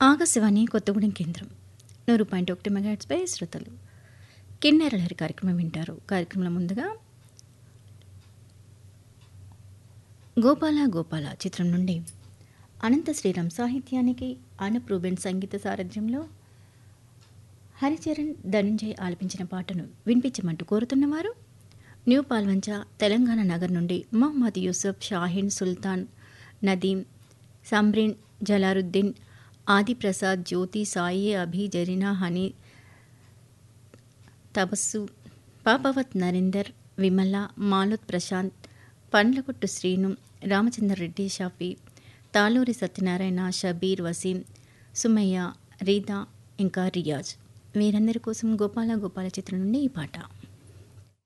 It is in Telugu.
ఆకాశవాణి కొత్తగూడెం కేంద్రం నూరు పాయింట్ ఒకటి మెగాట్స్పై శ్రోతలు కిన్నెర లహరి కార్యక్రమం వింటారు కార్యక్రమంలో ముందుగా గోపాల గోపాల చిత్రం నుండి అనంత శ్రీరామ్ సాహిత్యానికి అనూప్ రూబెన్ సంగీత సారథ్యంలో హరిచరణ్ ధనంజయ్ ఆలపించిన పాటను వినిపించమంటూ కోరుతున్నవారు న్యూ పాల్వంచ తెలంగాణ నగర్ నుండి మొహమ్మద్ యూసఫ్ షాహీన్ సుల్తాన్ నదీం సంబ్రిన్ జలారుద్దీన్ ఆదిప్రసాద్ జ్యోతి సాయి అభి జరీనా హనీ తపస్సు పాపవత్ నరేందర్ విమల మాలోత్ ప్రశాంత్ పండ్లకొట్టు శ్రీను రామచంద్ర రెడ్డి షాఫీ తాలూరి సత్యనారాయణ షబీర్ వసీం సుమయ్య రీతా ఇంకా రియాజ్ వీరందరి కోసం గోపాల గోపాల చిత్రం నుండి ఈ పాట